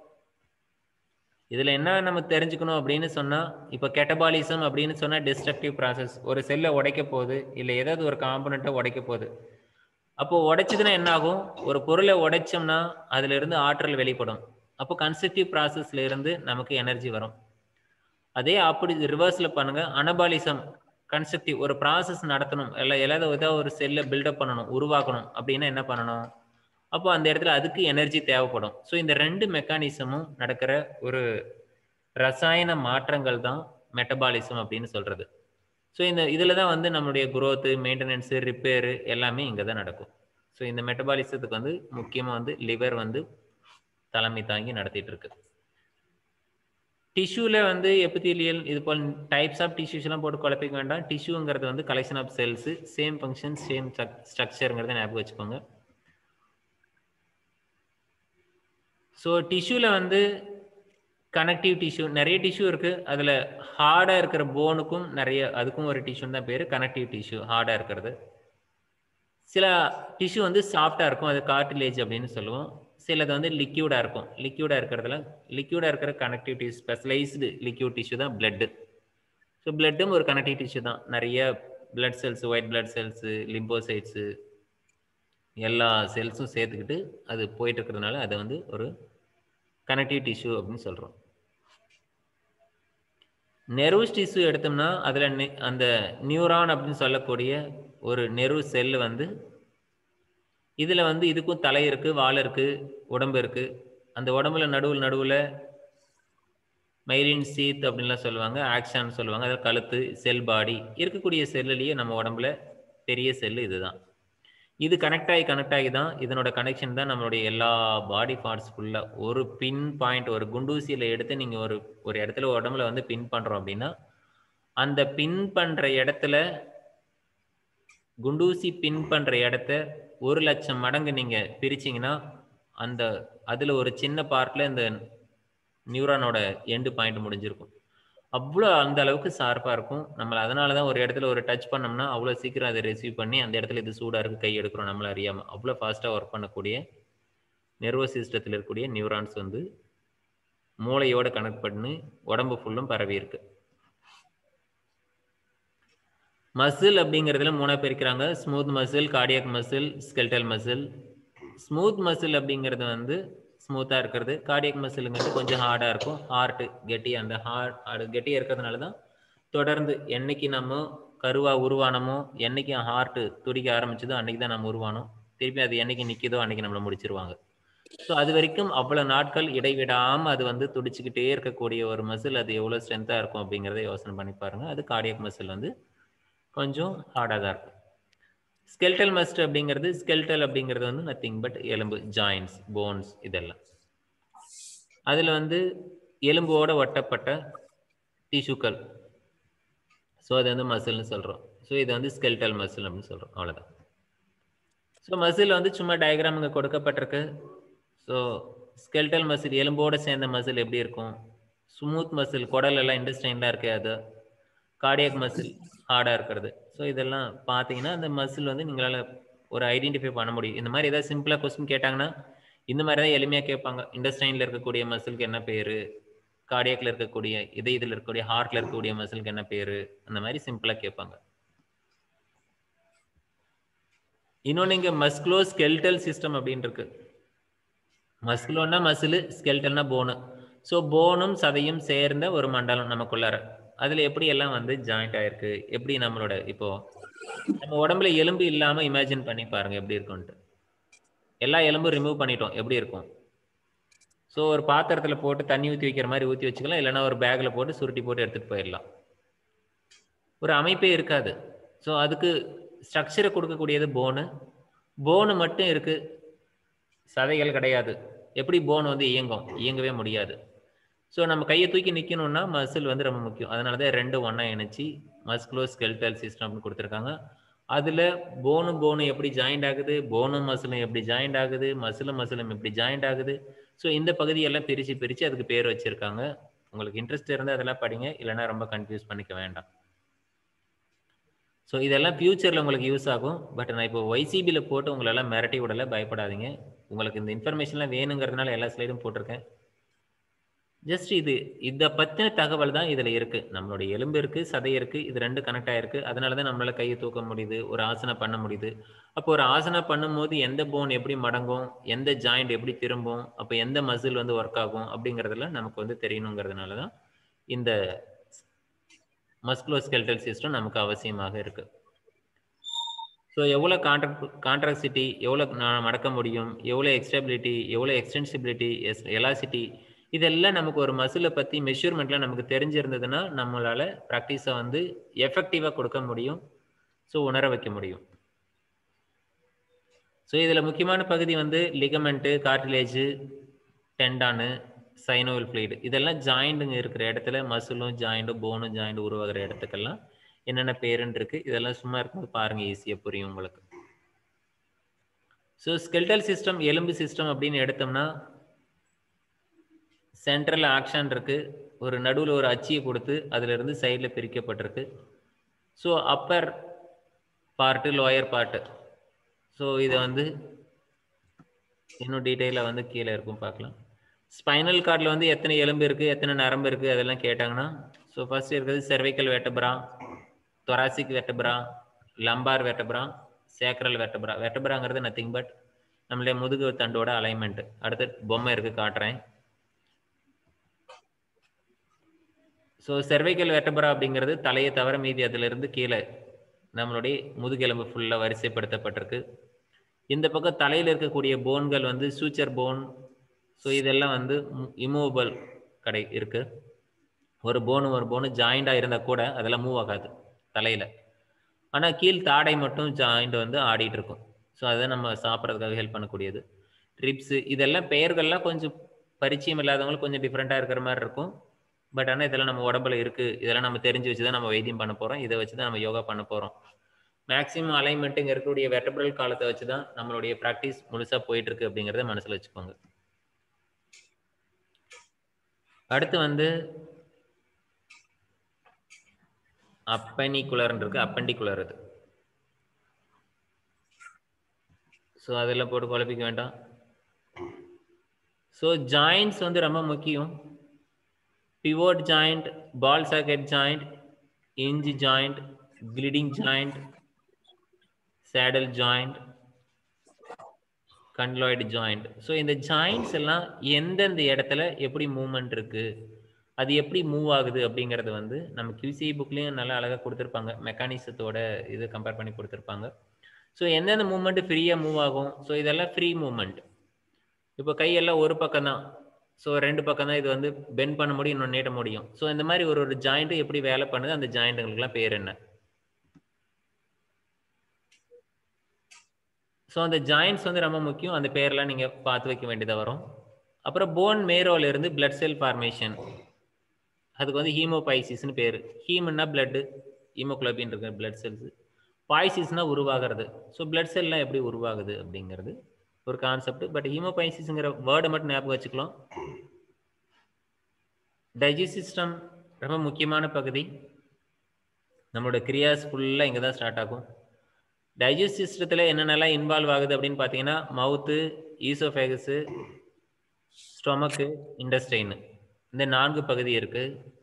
[SPEAKER 1] இதில் என்ன நம்ம தெரிஞ்சுக்கணும் அப்படின்னு சொன்னால் இப்போ கெட்டபாலிசம் அப்படின்னு சொன்னால் டிஸ்ட்ரக்டிவ் ப்ராசஸ் ஒரு செல்லை உடைக்க போகுது இல்லை ஏதாவது ஒரு காம்பனண்ட்டை உடைக்க போகுது அப்போ உடைச்சதுன்னா என்ன ஆகும் ஒரு பொருளை உடைச்சோம்னா அதுல இருந்து ஆற்றல் வெளிப்படும் அப்போ கன்ஸ்ட்ரக்டிவ் ப்ராசஸ்ல இருந்து நமக்கு எனர்ஜி வரும் அதே அப்படி ரிவர்ஸ்ல பண்ணுங்க அனபாலிசம் கன்ஸ்ட்ரக்டிவ் ஒரு ப்ராசஸ் நடத்தணும் இல்லை ஏதாவது ஏதாவது ஒரு செல்லை பில்டப் பண்ணணும் உருவாக்கணும் அப்படின்னா என்ன பண்ணணும் அப்போ அந்த இடத்துல அதுக்கு எனர்ஜி தேவைப்படும் ஸோ இந்த ரெண்டு மெக்கானிசமும் நடக்கிற ஒரு ரசாயன மாற்றங்கள் தான் மெட்டபாலிசம் அப்படின்னு சொல்றது ஸோ இந்த இதில் தான் வந்து நம்மளுடைய குரோத்து மெயின்டெனன்ஸு ரிப்பேரு எல்லாமே இங்கே தான் நடக்கும் ஸோ இந்த மெட்டபாலிசத்துக்கு வந்து முக்கியமாக வந்து லிவர் வந்து தலைமை தாங்கி நடத்திட்டு இருக்கு டிஷ்யூவில் வந்து எபித்தீலியல் இது போல் டைப்ஸ் ஆஃப் டிஷ்யூஸ்லாம் போட்டு குழப்பிக்க வேண்டாம் டிஷ்யூங்கிறது வந்து collection of cells same function same ஸ்ட்ரக்சருங்கிறத ஞாபகம் வச்சுக்கோங்க ஸோ டிஷ்யூவில் வந்து கனெக்டிவ் டிஷ்யூ நிறைய டிஷ்யூ இருக்குது அதில் ஹார்டாக இருக்கிற போனுக்கும் நிறைய அதுக்கும் ஒரு டிஷ்யூன்னு தான் பேர் கனெக்டிவ் டிஷ்யூ ஹார்டாக இருக்கிறது சில டிஷ்யூ வந்து சாஃப்டாக இருக்கும் அது கார்டிலேஜ் அப்படின்னு சொல்லுவோம் சிலது வந்து லிக்யூடாக இருக்கும் லிக்யூடாக இருக்கிறதுல லிக்யூடாக இருக்கிற connective tissue specialised liquid tissue தான் பிளட்டு ஸோ பிளட்டும் ஒரு கனெக்டிவ் டிஷ்யூ தான் நிறைய blood cells white blood cells lymphocytes எல்லா செல்ஸும் சேர்த்துக்கிட்டு அது போயிட்டு இருக்கிறதுனால அதை வந்து ஒரு கனெக்டிவ் டிஷ்யூ அப்படின்னு சொல்கிறோம் நெர்வஸ் டிஷ்யூ எடுத்தோம்னா அதில் அந்த நியூரான் அப்படின்னு சொல்லக்கூடிய ஒரு நெர்வ் செல்லு வந்து இதில் வந்து இதுக்கும் தலை இருக்குது வால் இருக்குது உடம்பு இருக்குது அந்த உடம்புல நடுவில் நடுவில் மைலின் சீத் அப்படின்லாம் சொல்லுவாங்க ஆக்ஷான்னு சொல்லுவாங்க அதில் கழுத்து செல் பாடி இருக்கக்கூடிய செல்லுலேயே நம்ம உடம்புல பெரிய செல்லு இதுதான் இது கனெக்ட் ஆகி கனெக்ட் ஆகி தான் இதனோட கனெக்ஷன் தான் நம்மளுடைய எல்லா பாடி பார்ட்ஸ் ஃபுல்லாக ஒரு பின் பாயிண்ட் ஒரு குண்டூசியில் எடுத்து நீங்கள் ஒரு ஒரு இடத்துல உடம்புல வந்து பின் பண்ணுறோம் அப்படின்னா அந்த பின் பண்ணுற இடத்துல குண்டூசி பின் பண்ணுற இடத்த ஒரு லட்சம் மடங்கு நீங்கள் பிரிச்சிங்கன்னா அந்த அதில் ஒரு சின்ன பார்ட்டில் இந்த நியூரானோட எண்டு பாயிண்ட் முடிஞ்சிருக்கும் அவ்வளோ அந்த அளவுக்கு ஷார்ப்பாக இருக்கும் நம்மளை அதனால தான் ஒரு இடத்துல ஒரு டச் பண்ணோம்னா அவ்வளோ சீக்கிரம் அதை ரிசீவ் பண்ணி அந்த இடத்துல இது சூடாக இருக்குது கை எடுக்கிறோம் நம்மளை அறியாமல் அவ்வளோ ஃபாஸ்ட்டாக ஒர்க் பண்ணக்கூடிய நெர்வஸ் சிஸ்டத்தில் இருக்கக்கூடிய நியூரான்ஸ் வந்து மூளையோட கனெக்ட் பண்ணி உடம்பு ஃபுல்லும் பரவி இருக்கு மசில் அப்படிங்கிறதுல மூணாக பிரிக்கிறாங்க smooth muscle cardiac muscle skeletal muscle smooth muscle அப்படிங்கிறது வந்து ஸ்மூத்தாக இருக்கிறது கார்டியக் மசிலுங்கிறது கொஞ்சம் ஹார்டாக இருக்கும் ஹார்ட் கெட்டி அந்த ஹார்ட் அது கெட்டியாக இருக்கிறதுனால தான் தொடர்ந்து என்னைக்கு நம்ம கருவா உருவானமோ என்னைக்கு ஹார்ட் துடிக்க ஆரம்பிச்சதோ அன்னைக்கு தான் நம்ம உருவானோம் திருப்பி அது என்னைக்கு நிற்கிதோ அன்னைக்கு நம்மளை முடிச்சிருவாங்க ஸோ அது வரைக்கும் அவ்வளோ நாட்கள் இடைவிடாமல் அது வந்து துடிச்சுக்கிட்டே இருக்கக்கூடிய ஒரு மசில் அது எவ்வளோ ஸ்ட்ரென்த்தாக இருக்கும் அப்படிங்கிறத யோசனை பண்ணி பாருங்க அது கார்டியக் மசில் வந்து கொஞ்சம் ஹார்டாக தான் இருக்கும் ஸ்கெல்டல் மஸ்ட் அப்படிங்கிறது ஸ்கெல்டல் அப்படிங்கிறது வந்து நத்திங் பட் எலும்பு ஜாயின்ஸ் போன்ஸ் இதெல்லாம் அதில் வந்து எலும்போட ஒட்டப்பட்ட டிஷ்யூக்கள் ஸோ அது வந்து மசில்னு சொல்கிறோம் ஸோ இது வந்து ஸ்கெல்டல் மசில் அப்படின்னு சொல்கிறோம் அவ்வளோதான் ஸோ மசில் வந்து சும்மா டயக்ராம் இங்கே கொடுக்கப்பட்டிருக்கு ஸோ ஸ்கெல்டல் மசில் எலும்போட சேர்ந்த மசில் எப்படி இருக்கும் ஸ்மூத் மசில் குடல் எல்லாம் இண்டஸ்ட்ரைன்லாம் இருக்கு அது கார்டியக் மசில் ஹார்டாக இருக்கிறது ஸோ இதெல்லாம் பார்த்தீங்கன்னா அந்த மசில் வந்து நீங்களால் ஒரு ஐடென்டிஃபை பண்ண முடியும் இந்த மாதிரி ஏதாவது சிம்பிளாக கொஸ்டின் கேட்டாங்கன்னா இந்த மாதிரி தான் எளிமையாக கேட்பாங்க இண்டஸ்ட்ரைனில் இருக்கக்கூடிய மசிலுக்கு என்ன பேர் கார்டியக்கில் இருக்கக்கூடிய இதய இதில் இருக்கக்கூடிய ஹார்ட்டில் இருக்கக்கூடிய மசிலுக்கு என்ன பேர் அந்த மாதிரி சிம்பிளாக கேட்பாங்க இன்னொன்று இங்கே மஸ்குலோ ஸ்கெல்டல் சிஸ்டம் அப்படின்னு இருக்கு மஸ்குலோன்னா மசிலு ஸ்கெல்டல்னா போனு ஸோ போனும் சதையும் சேர்ந்த ஒரு மண்டலம் நமக்குள்ளார அதில் எப்படி எல்லாம் வந்து ஜாயிண்ட் ஆயிருக்கு எப்படி நம்மளோட இப்போ நம்ம உடம்புல எலும்பு இல்லாமல் இமேஜின் பண்ணி பாருங்க எப்படி இருக்கும்ட்டு எல்லா எலும்பும் ரிமூவ் பண்ணிட்டோம் எப்படி இருக்கும் ஸோ ஒரு பாத்திரத்தில் போட்டு தண்ணி ஊற்றி வைக்கிற மாதிரி ஊற்றி வச்சுக்கலாம் இல்லைன்னா ஒரு பேக்கில் போட்டு சுருட்டி போட்டு எடுத்துகிட்டு போயிடலாம் ஒரு அமைப்பே இருக்காது ஸோ அதுக்கு ஸ்ட்ரக்சரை கொடுக்கக்கூடியது போனு போனு மட்டும் இருக்கு சதைகள் கிடையாது எப்படி போன் வந்து இயங்கும் இயங்கவே முடியாது ஸோ நம்ம கையை தூக்கி நிற்கணும்னா மசில் வந்து ரொம்ப முக்கியம் அதனால தான் ரெண்டு ஒன்றா இணைச்சி மஸ்குலோ ஸ்கெல்டல் சிஸ்டம் அப்படின்னு கொடுத்துருக்காங்க அதில் போனு போனு எப்படி ஜாயிண்ட் ஆகுது போனும் மசிலும் எப்படி ஜாயிண்ட் ஆகுது மசிலும் மசிலும் எப்படி ஜாயிண்ட் ஆகுது ஸோ இந்த பகுதியெல்லாம் பிரித்து பிரித்து அதுக்கு பேர் வச்சுருக்காங்க உங்களுக்கு இன்ட்ரெஸ்ட் இருந்தால் அதெல்லாம் படிங்க இல்லைன்னா ரொம்ப கன்ஃபியூஸ் பண்ணிக்க வேண்டாம் ஸோ இதெல்லாம் ஃப்யூச்சரில் உங்களுக்கு யூஸ் ஆகும் பட் நான் இப்போ ஒய்சிபியில் போட்டு உங்களெல்லாம் மிரட்டி விடலை பயப்படாதீங்க உங்களுக்கு இந்த இன்ஃபர்மேஷன்லாம் வேணுங்கிறதுனால எல்லா ஸ்லைடும் போட்டிருக்கேன் ஜஸ்ட் இது இதை பற்றின தகவல் தான் இதில் இருக்குது நம்மளுடைய எலும்பு இருக்குது சதை இருக்குது இது ரெண்டு கனெக்ட் ஆகிருக்கு அதனால தான் நம்மளால் கையை தூக்க முடியுது ஒரு ஆசனம் பண்ண முடியுது அப்போ ஒரு ஆசனம் பண்ணும்போது எந்த போன் எப்படி மடங்கும் எந்த ஜாயிண்ட் எப்படி திரும்பும் அப்போ எந்த மசில் வந்து ஒர்க் ஆகும் அப்படிங்கிறதுல நமக்கு வந்து தெரியணுங்கிறதுனால தான் இந்த மஸ்குலோஸ்கெல்டல் சிஸ்டம் நமக்கு அவசியமாக இருக்கு ஸோ எவ்வளோ கான்ட்ராக்ட் கான்ட்ராக்சிட்டி எவ்வளோ நான் மடக்க முடியும் எவ்வளோ எக்ஸ்டபிலிட்டி எவ்வளோ எக்ஸ்டென்சிபிலிட்டி எஸ் எலாசிட்டி இதெல்லாம் நமக்கு ஒரு மசிலை பற்றி மெஷர்மெண்ட்டில் நமக்கு தெரிஞ்சிருந்ததுன்னா நம்மளால் ப்ராக்டிஸை வந்து எஃபெக்டிவாக கொடுக்க முடியும் ஸோ உணர வைக்க முடியும் ஸோ இதில் முக்கியமான பகுதி வந்து லிகமெண்ட்டு கார்டிலேஜு டெண்டானு சைனோவில் ஃப்ளூயிடு இதெல்லாம் ஜாயிண்டுங்க இருக்கிற இடத்துல மசிலும் ஜாயிண்டும் போனும் ஜாயிண்ட் உருவாகிற இடத்துக்கெல்லாம் என்னென்ன பேருன்னு இருக்கு இதெல்லாம் சும்மா இருக்கும்போது பாருங்க ஈஸியாக புரியும் உங்களுக்கு ஸோ ஸ்கெல்டல் சிஸ்டம் எலும்பு சிஸ்டம் அப்படின்னு எடுத்தோம்னா சென்ட்ரல் ஆக்ஷன் இருக்கு ஒரு நடுவில் ஒரு அச்சியை கொடுத்து அதுல இருந்து சைடில் பிரிக்கப்பட்டிருக்கு so upper part lower part so இதை வந்து இன்னும் டீட்டெயிலாக வந்து கீழே இருக்கும் பார்க்கலாம் ஸ்பைனல் கார்டில் வந்து எத்தனை எலும்பு இருக்குது எத்தனை நரம்பு இருக்குது அதெல்லாம் கேட்டாங்கன்னா ஸோ ஃபர்ஸ்ட் இருக்கிறது cervical vertebra thoracic vertebra lumbar vertebra sacral vertebra வெட்டப்ராங்கிறது நத்திங் பட் நம்மளுடைய முதுகு தண்டோட அலைன்மெண்ட் அடுத்து பொம்மை இருக்குது காட்டுறேன் ஸோ செர்வைக்கல் வெட்டப்ரா அப்படிங்கிறது தலையை தவிர மீதி அதிலிருந்து கீழே நம்மளுடைய முதுகெலும்பு ஃபுல்லாக வரிசைப்படுத்தப்பட்டிருக்கு இந்த பக்கம் தலையில் இருக்கக்கூடிய போன்கள் வந்து சூச்சர் போன் ஸோ இதெல்லாம் வந்து இமூவபிள் கடை இருக்கு ஒரு போனு ஒரு போனு ஜாயிண்டாக இருந்தால் கூட அதெல்லாம் மூவ் ஆகாது தலையில் ஆனால் கீழ் தாடை மட்டும் ஜாயிண்ட் வந்து ஆடிட்டு இருக்கும் ஸோ அதை நம்ம சாப்பிட்றதுக்காக ஹெல்ப் பண்ணக்கூடியது ட்ரிப்ஸு இதெல்லாம் பெயர்கள்லாம் கொஞ்சம் பரிச்சயம் இல்லாதவங்களுக்கு கொஞ்சம் டிஃப்ரெண்ட்டாக இருக்கிற மாதிரி இருக்கும் பட் ஆனால் இதெல்லாம் நம்ம உடம்புல இருக்குது இதெல்லாம் நம்ம தெரிஞ்சு வச்சு தான் நம்ம வைத்தியம் பண்ண போகிறோம் இதை வச்சு தான் நம்ம யோகா பண்ண போகிறோம் மேக்ஸிமம் அலைன்மெண்ட் இங்கே இருக்கக்கூடிய வெட்டபிரல் காலத்தை வச்சு தான் நம்மளுடைய ப்ராக்டிஸ் முழுசாக போயிட்டு இருக்கு அப்படிங்கிறத மனசில் வச்சுக்கோங்க அடுத்து வந்து அப்பனிக்குலர்னு இருக்கு அப்பண்டிக்குலர் அது ஸோ அதெல்லாம் போட்டு குழப்பிக்க வேண்டாம் ஸோ ஜாயிண்ட்ஸ் வந்து ரொம்ப முக்கியம் pivot joint, ball socket joint, hinge joint, gliding joint, saddle joint, condyloid joint so இந்த ஜாயிண்ட்ஸ் எல்லாம் எந்தெந்த இடத்துல எப்படி மூவ்மெண்ட் இருக்கு அது எப்படி மூவ் ஆகுது அப்படிங்கறது வந்து நம்ம QCI புக்லேயும் நல்லா அழகாக கொடுத்துருப்பாங்க மெக்கானிசத்தோட இது கம்பேர் பண்ணி கொடுத்துருப்பாங்க ஸோ எந்தெந்த மூவ்மெண்ட் ஃப்ரீயாக மூவ் ஆகும் ஸோ இதெல்லாம் ஃப்ரீ மூவ்மெண்ட் இப்போ கையெல்லாம் ஒரு பக்கம் தான் ஸோ ரெண்டு பக்கம் தான் இது வந்து பெண்ட் பண்ண முடியும் இன்னொன்று நீட்ட முடியும் ஸோ இந்த மாதிரி ஒரு ஒரு ஜாயிண்ட்டு எப்படி வேலை பண்ணுது அந்த ஜாயிண்ட்டுங்களுக்குலாம் பேர் என்ன ஸோ அந்த ஜாயிண்ட்ஸ் வந்து ரொம்ப முக்கியம் அந்த பேர்லாம் நீங்கள் பார்த்து வைக்க வேண்டியதாக வரும் அப்புறம் போன் மேரோல இருந்து பிளட் செல் ஃபார்மேஷன் அதுக்கு வந்து ஹீமோபைசிஸ்னு பேர் ஹீம்னா பிளட்டு ஹீமோகுளோபின் இருக்கிற பிளட் செல்ஸ் பாய்சிஸ்னா உருவாகிறது ஸோ பிளட் செல்லாம் எப்படி உருவாகுது அப்படிங்கிறது ஒரு கான்செப்ட் பட் ஹீமோபைசிஸ்ங்கிற வேர்டை மட்டும் ஞாபகம் வச்சுக்கலாம் டைஜஸ்ட் சிஸ்டம் ரொம்ப முக்கியமான பகுதி நம்மளோட கிரியாஸ் ஃபுல்லாக இங்கே தான் ஸ்டார்ட் ஆகும் டைஜஸ்ட் சிஸ்டத்தில் என்னென்னலாம் இன்வால்வ் ஆகுது அப்படின்னு பார்த்தீங்கன்னா மவுத்து ஈசோஃபேகஸு ஸ்டொமக்கு இண்டஸ்ட்ரைனு இந்த நான்கு பகுதி இருக்கு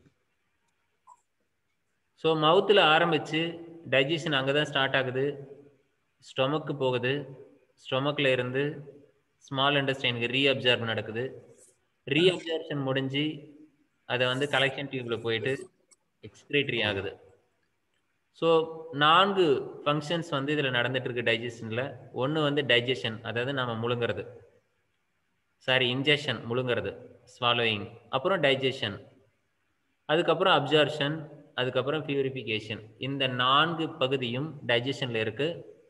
[SPEAKER 1] ஸோ மவுத்தில் ஆரம்பித்து டைஜஷன் அங்கே தான் ஸ்டார்ட் ஆகுது ஸ்டொமக்கு போகுது ஸ்டொமக்கில் இருந்து ஸ்மால் இண்டஸ்ட்ரைனுக்கு ரீஅப்சர்வ் நடக்குது ரீஅப்சர்ப்ஷன் முடிஞ்சு அதை வந்து கலெக்ஷன் டியூப்ல போயிட்டு எக்ஸ்கிரேட்டரி ஆகுது ஸோ நான்கு ஃபங்க்ஷன்ஸ் வந்து இதில் நடந்துட்டு இருக்கு டைஜஷனில் ஒன்று வந்து டைஜஷன் அதாவது நம்ம முழுங்கிறது சாரி இன்ஜெக்ஷன் முழுங்கிறது ஸ்வாலோயிங் அப்புறம் டைஜஷன் அதுக்கப்புறம் அப்சார்ப்ஷன் அதுக்கப்புறம் பியூரிஃபிகேஷன் இந்த நான்கு பகுதியும் டைஜஷனில் இருக்கு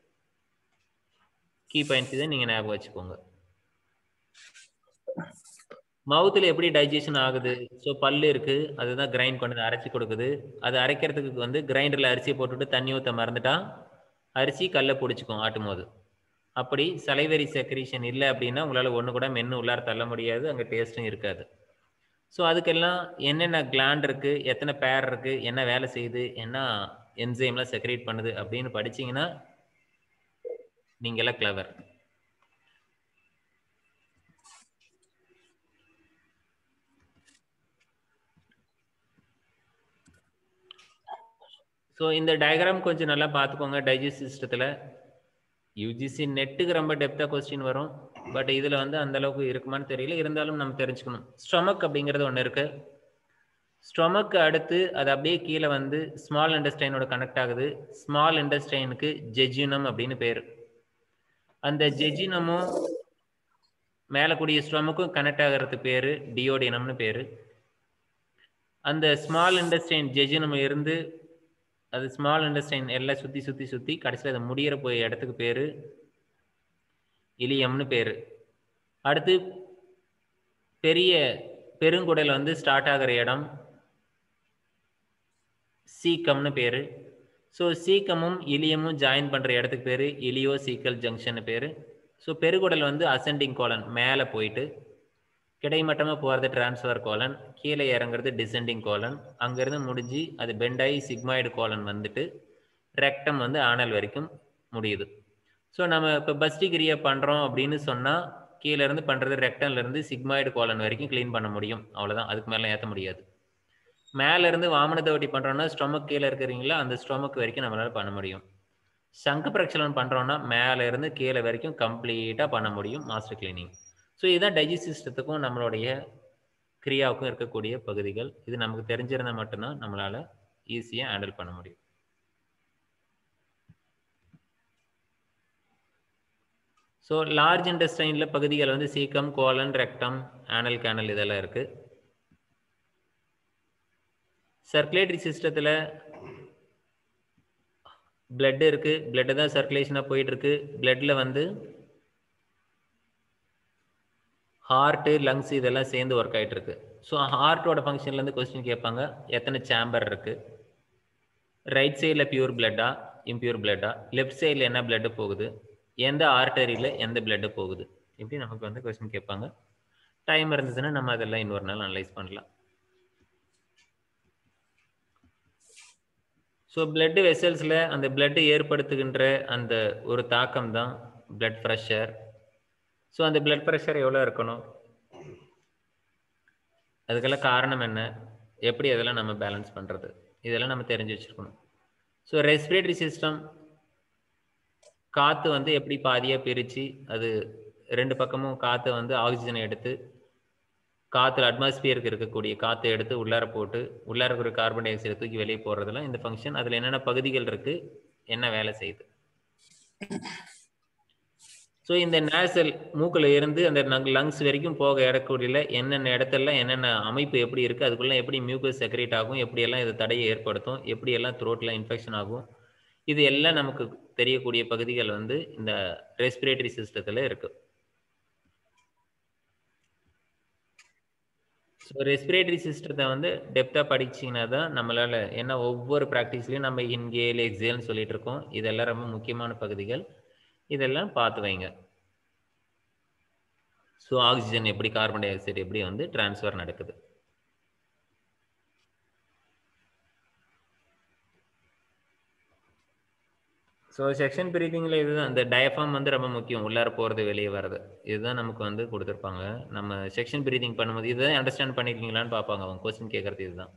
[SPEAKER 1] கீ பாயிண்ட்ஸ் இதை நீங்கள் ஞாபகம் வச்சுக்கோங்க மவுத்தில் எப்படி டைஜஷன் ஆகுது ஸோ பல்லு இருக்கு அதுதான் கிரைண்ட் பண்ணுது அரைச்சி கொடுக்குது அது அரைக்கிறதுக்கு வந்து கிரைண்டரில் அரிசியை போட்டுட்டு தண்ணி ஊற்ற மறந்துட்டா அரிசி கல்லை பிடிச்சிக்கும் ஆட்டும் போது அப்படி சலைவரி செக்ரீஷன் இல்லை அப்படின்னா உங்களால் ஒன்று கூட மென்று உள்ளார தள்ள முடியாது அங்கே டேஸ்ட்டும் இருக்காது ஸோ அதுக்கெல்லாம் என்னென்ன கிளாண்ட் இருக்கு எத்தனை பேர் இருக்கு என்ன வேலை செய்யுது என்ன என்சைம்லாம் செக்ரேட் பண்ணுது அப்படின்னு படிச்சீங்கன்னா நீங்களாம் கிளவர் ஸோ இந்த டயக்ராம் கொஞ்சம் நல்லா பார்த்துக்கோங்க டைஜஸ்ட் சிஸ்டத்தில் யூஜிசி நெட்டுக்கு ரொம்ப டெப்த்தாக கொஸ்டின் வரும் பட் இதில் வந்து அந்த அளவுக்கு இருக்குமான்னு தெரியல இருந்தாலும் நம்ம தெரிஞ்சுக்கணும் ஸ்டொமக் அப்படிங்கிறது ஒன்று இருக்கு ஸ்டொமக்கு அடுத்து அது அப்படியே கீழே வந்து ஸ்மால் இண்டஸ்ட்ரைனோட கனெக்ட் ஆகுது ஸ்மால் இண்டஸ்ட்ரைனுக்கு ஜெஜினம் அப்படின்னு பேர் அந்த ஜெஜினமும் மேலே கூடிய ஸ்டொமக்கும் கனெக்ட் ஆகிறதுக்கு பேர் டியோடினம்னு பேர் அந்த ஸ்மால் இண்டஸ்ட்ரைன் ஜெஜினம் இருந்து அது ஸ்மால் இண்டஸ்ட்ரைன் எல்லாம் சுற்றி சுற்றி சுற்றி கடைசியில் அது முடிகிற போய் இடத்துக்கு பேர் இலியம்னு பேர் அடுத்து பெரிய பெருங்குடல் வந்து ஸ்டார்ட் ஆகிற இடம் சீக்கம்னு பேர் ஸோ சீக்கமும் இலியமும் ஜாயின் பண்ணுற இடத்துக்கு பேர் இலியோ சீக்கல் ஜங்ஷன் பேர் ஸோ பெருகுடல் வந்து அசெண்டிங் கோலன் மேலே போயிட்டு கிடைமட்டமாக போகிறது டிரான்ஸ்ஃபர் கோலன் கீழே இறங்குறது டிசெண்டிங் கோலன் அங்கேருந்து முடிஞ்சு அது பெண்டாயி சிக்மாய்டு கோலன் வந்துட்டு ரெக்டம் வந்து ஆனல் வரைக்கும் முடியுது ஸோ நம்ம இப்போ பஸ் டிகிரியை பண்ணுறோம் அப்படின்னு சொன்னால் கீழேருந்து பண்ணுறது ரெக்டன்லேருந்து சிக்மாய்டு கோலன் வரைக்கும் க்ளீன் பண்ண முடியும் அவ்வளோதான் அதுக்கு மேலே ஏற்ற முடியாது மேலேருந்து வாமனத்தை ஒட்டி பண்ணுறோன்னா ஸ்டொமக் கீழே இருக்கிறீங்களா அந்த ஸ்டொமக் வரைக்கும் நம்மளால் பண்ண முடியும் சங்கு பிரக்ஷலன் பண்ணுறோன்னா மேலேருந்து கீழே வரைக்கும் கம்ப்ளீட்டாக பண்ண முடியும் மாஸ்டர் கிளீனிங் ஸோ இதுதான் டைஜஸ்ட் சிஸ்டத்துக்கும் நம்மளுடைய கிரியாவுக்கும் இருக்கக்கூடிய பகுதிகள் இது நமக்கு தெரிஞ்சிருந்தால் மட்டும்தான் நம்மளால் ஈஸியாக ஹேண்டில் பண்ண முடியும் ஸோ லார்ஜ் இன்டெஸ்டைனில் பகுதிகள் வந்து caecum colon rectum anal canal இதெல்லாம் இருக்குது சர்க்குலேட்டரி சிஸ்டத்தில் பிளட் இருக்குது பிளட்டு தான் சர்க்குலேஷனாக போயிட்டுருக்கு பிளட்டில் வந்து ஹார்ட்டு லங்ஸ் இதெல்லாம் சேர்ந்து ஒர்க் ஆகிட்டு இருக்கு ஸோ ஹார்ட்டோட ஃபங்க்ஷன்லேருந்து கொஸ்டின் கேட்பாங்க எத்தனை சேம்பர் இருக்குது ரைட் சைடில் பியூர் பிளட்டா இம்பியூர் பிளட்டா லெஃப்ட் சைடில் என்ன பிளட்டு போகுது எந்த ஆர்டரியில் எந்த பிளட்டு போகுது இப்படி நமக்கு வந்து கொஸ்டின் கேட்பாங்க டைம் இருந்ததுன்னா நம்ம அதெல்லாம் இன்னொரு நாள் அனலைஸ் பண்ணலாம் ஸோ பிளட் வெசல்ஸில் அந்த பிளட்டு ஏற்படுத்துகின்ற அந்த ஒரு தாக்கம் தான் பிளட் ப்ரெஷர் ஸோ அந்த பிளட் ப்ரெஷர் எவ்வளோ இருக்கணும் அதுக்கெல்லாம் காரணம் என்ன எப்படி அதெல்லாம் நம்ம பேலன்ஸ் பண்ணுறது இதெல்லாம் நம்ம தெரிஞ்சு வச்சுருக்கணும் ஸோ ரெஸ்பிரேட்டரி சிஸ்டம் காற்று வந்து எப்படி பாதியாக பிரித்து அது ரெண்டு பக்கமும் காற்றை வந்து ஆக்சிஜனை எடுத்து காற்றுல அட்மாஸ்பியருக்கு இருக்கக்கூடிய காற்றை எடுத்து உள்ளார போட்டு உள்ளார இருக்கிற கார்பன் டை ஆக்சைடை தூக்கி வெளியே போடுறதுலாம் இந்த ஃபங்க்ஷன் அதில் என்னென்ன பகுதிகள் இருக்குது என்ன வேலை செய்யுது ஸோ இந்த நேசல் மூக்கில் இருந்து அந்த லங்ஸ் வரைக்கும் போக இடக்கூடிய என்னென்ன இடத்துல என்னென்ன அமைப்பு எப்படி இருக்குது அதுக்குள்ளே எப்படி மியூக்கஸ் செக்ரேட் ஆகும் எப்படியெல்லாம் இது தடையை ஏற்படுத்தும் எப்படியெல்லாம் த்ரோட்டில் இன்ஃபெக்ஷன் ஆகும் இது எல்லாம் நமக்கு தெரியக்கூடிய பகுதிகள் வந்து இந்த ரெஸ்பிரேட்டரி சிஸ்டத்தில் இருக்கு ஸோ ரெஸ்பிரேட்டரி சிஸ்டத்தை வந்து டெப்த்தாக படிச்சிங்கன்னா தான் நம்மளால் ஏன்னா ஒவ்வொரு ப்ராக்டிஸ்லையும் நம்ம இன்கேல் எக்ஸேல்னு சொல்லிட்டு இருக்கோம் இதெல்லாம் ரொம்ப முக்கியமான பகுதிகள் இதெல்லாம் பார்த்து வைங்க ஸோ ஆக்சிஜன் எப்படி கார்பன் டை ஆக்சைடு எப்படி வந்து டிரான்ஸ்ஃபர் நடக்குது ஸோ செக்ஷன் பிரீத்திங்கில் இதுதான் இந்த டயஃபார்ம் வந்து ரொம்ப முக்கியம் உள்ளார போகிறது வெளியே வர்றது இதுதான் நமக்கு வந்து கொடுத்துருப்பாங்க நம்ம செக்ஷன் பிரீத்திங் பண்ணும்போது இதுதான் அண்டர்ஸ்டாண்ட் பண்ணியிருக்கீங்களான்னு பார்ப்பாங்க அவங்க கொஸ்டின் கேட்குறது இதுதான்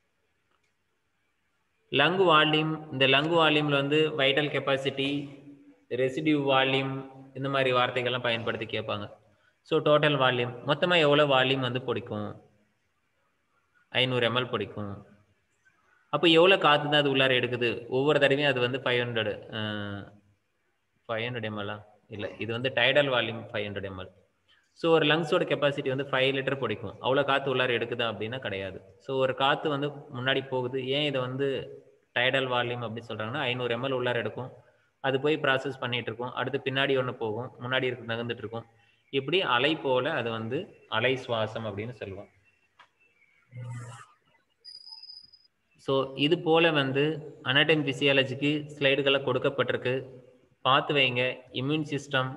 [SPEAKER 1] லங் வால்யூம் இந்த லங் வால்யூமில் வந்து வைட்டல் கெப்பாசிட்டி ரெசிடியூ வால்யூம் இந்த மாதிரி வார்த்தைகள்லாம் பயன்படுத்தி கேட்பாங்க ஸோ டோட்டல் வால்யூம் மொத்தமாக எவ்வளோ வால்யூம் வந்து பிடிக்கும் ஐநூறு எம்எல் பிடிக்கும் அப்போ எவ்வளோ காற்று தான் அது உள்ளார எடுக்குது ஒவ்வொரு தடவையும் அது வந்து ஃபைவ் ஹண்ட்ரட் ஃபைவ் ஹண்ட்ரட் எம்எல்லா இல்லை இது வந்து tidal volume five hundred ML so ஒரு லங்ஸோட கெப்பாசிட்டி வந்து ஃபைவ் லிட்டர் பிடிக்கும் அவ்வளோ காற்று உள்ளார எடுக்குதா அப்படின்னா கிடையாது ஸோ ஒரு காற்று வந்து முன்னாடி போகுது ஏன் இதை வந்து டைடல் வால்யூம் அப்படின்னு சொல்கிறாங்கன்னா ஐநூறு எம்எல் உள்ளார எடுக்கும் அது போய் ப்ராசஸ் பண்ணிட்டு இருக்கும் அடுத்து பின்னாடி ஒன்று போகும் முன்னாடி இருக்கு நகர்ந்துட்டு இருக்கும் இப்படி அலை போல அது வந்து அலை சுவாசம் அப்படின்னு சொல்லுவோம் ஸோ இது போல வந்து அனாட்டம் பிசியாலஜிக்கு ஸ்லைடுகளை கொடுக்கப்பட்டிருக்கு பார்த்து வைங்க இம்யூன் சிஸ்டம்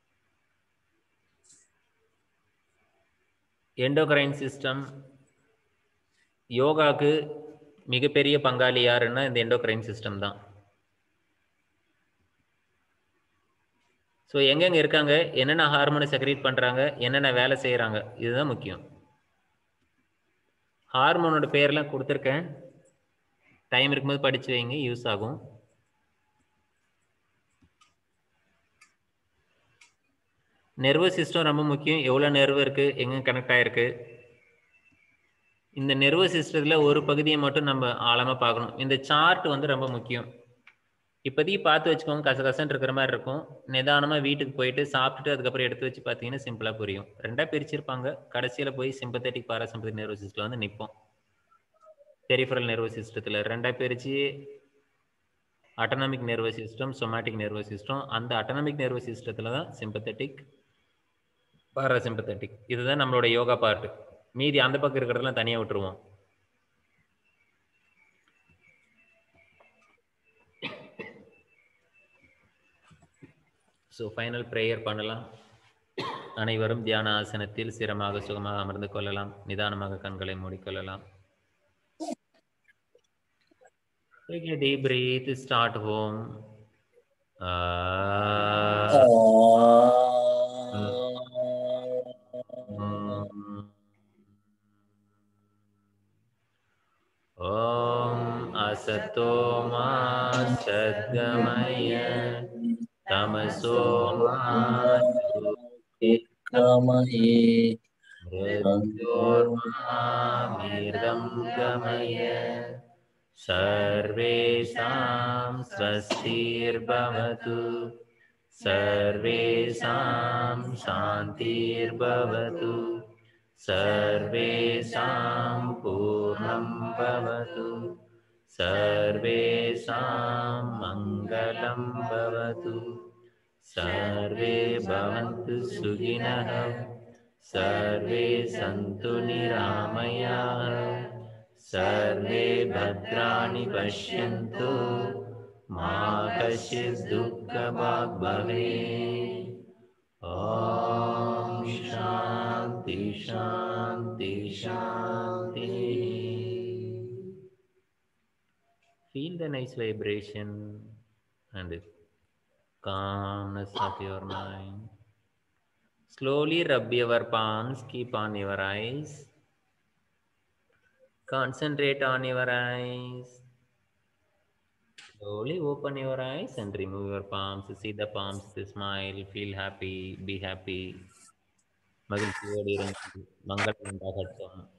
[SPEAKER 1] எண்டோகிரைன் சிஸ்டம் யோகாக்கு மிகப்பெரிய பங்காளி யாருன்னா இந்த எண்டோகிரைன் சிஸ்டம் தான் ஸோ எங்கெங்கே இருக்காங்க என்னென்ன ஹார்மோனை செக்ரேட் பண்ணுறாங்க என்னென்ன வேலை செய்கிறாங்க இதுதான் முக்கியம் ஹார்மோனோட பேர்லாம் கொடுத்துருக்கேன் டைம் இருக்கும்போது படித்து வைங்க யூஸ் ஆகும் நெர்வஸ் சிஸ்டம் ரொம்ப முக்கியம் எவ்வளோ நெர்வு இருக்குது எங்கே கனெக்ட் ஆகிருக்கு இந்த நெர்வஸ் சிஸ்டத்தில் ஒரு பகுதியை மட்டும் நம்ம ஆழமாக பார்க்கணும் இந்த சார்ட் வந்து ரொம்ப முக்கியம் இப்போதைக்கு பார்த்து வச்சுக்கோங்க கசகசன்னு இருக்கிற மாதிரி இருக்கும் நிதானமாக வீட்டுக்கு போயிட்டு சாப்பிட்டுட்டு அதுக்கப்புறம் எடுத்து வச்சு பார்த்தீங்கன்னா சிம்பிளாக புரியும் ரெண்டாக பிரிச்சிருப்பாங்க கடைசியில் போய் சிம்பத்தட்டிக் பாராசிம்பத்திக் நெர்வஸ் சிஸ்டம் வந்து நிற்போம் பெரிஃபரல் நெர்வஸ் சிஸ்டத்தில் ரெண்டாக பிரித்து autonomic nervous system somatic nervous system அந்த அட்டனாமிக் நெர்வஸ் சிஸ்டத்தில் தான் சிம்பத்தட்டிக் பாராசிம்பத்தட்டிக் இதுதான் நம்மளோட யோகா பார்ட்டு மீதி அந்த பக்கம் இருக்கிறதெல்லாம் தனியாக விட்டுருவோம் ஸோ ஃபைனல் ப்ரேயர் பண்ணலாம் அனைவரும் தியான ஆசனத்தில் சிரமாக சுகமாக அமர்ந்து கொள்ளலாம் நிதானமாக கண்களை மூடிக்கொள்ளலாம் Take a deep breath, start home. Ah. ॐ असतो मा सद्गमय तमसो मा
[SPEAKER 3] कामये
[SPEAKER 1] मृत्योर्मामिर्गं गमय सर्वेषां स्वस्तिर्भवतु सर्वेषां शान्तिर्भवतु सर्वेषां पूर्णं भवतु सर्वेषां मङ्गलं भवतु सर्वे भवन्तु सुखिनः सर्वे सन्तु निरामयाः सर्वे भद्राणि पश्यन्तु मा कश्चित् दुःखभाग् भवेत् ॐ शान्ति शान्ति शान्ति Feel the nice vibration and the calmness of your mind. Slowly rub your palms, keep on your eyes. Concentrate on your eyes. Slowly open your eyes and remove your palms. See the palms, smile, feel happy, be happy. மகிழ்ச்சியோடு இருங்கள் மங்களம் உண்டாகட்டும்